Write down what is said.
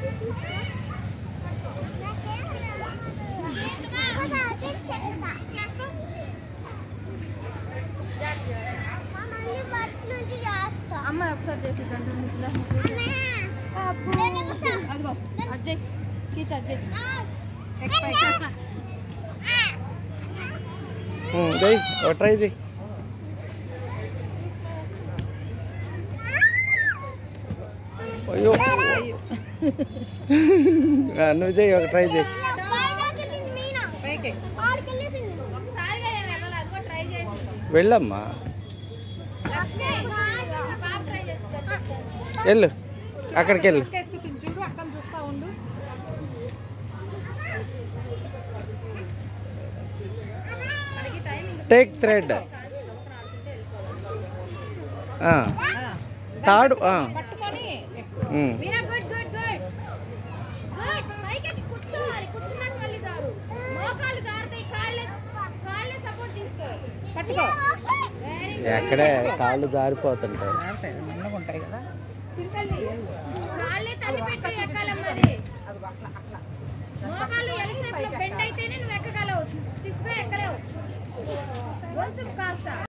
అమ్మ ఒకసారి చేసి అదిగో అజ్జయ్ గీత అజ్జయ్ జై ట్రై చేయి అయ్యో ఆ, నువ్వు చేయి ఒక ట్రై చేయి పైకి ఒకసారిగా ఏం వెళ్ళాలి అదిగో ట్రై చేసి వెళ్ళమ్మా పాప ట్రై చేస్తుంది వెళ్ళు అక్కడికి వెళ్ళు ఎక్కుతుంది చూడు అక్కని చూస్తా ఉండు టేక్ థ్రెడ్ తాడు ఆ. పట్టుకొని ఉమ్. Meera good good good good పైకి ఎక్కి కూర్చోవాలి కూర్చున్నాక మళ్ళీ జారు మోకాళ్ళు జారుతాయి కాళ్ళే కాళ్ళే సపోర్ట్ తీసుకోవాలి పట్టుకో వెరీ ఎక్కడే కాళ్ళు జారిపోతుంటాయి మెల్లగా ఉంటాయి కదా కాళ్ళే తల్లి పెట్టి ఎక్కాలమ్మా అది అది అట్లా అట్లా మోకాళ్ళు ఎల్ షేప్ లో బెండ్ అయితేనే నువ్వు ఎక్కగలవు స్టిఫ్ గా ఎక్కలేవు కొంచెం కాస్త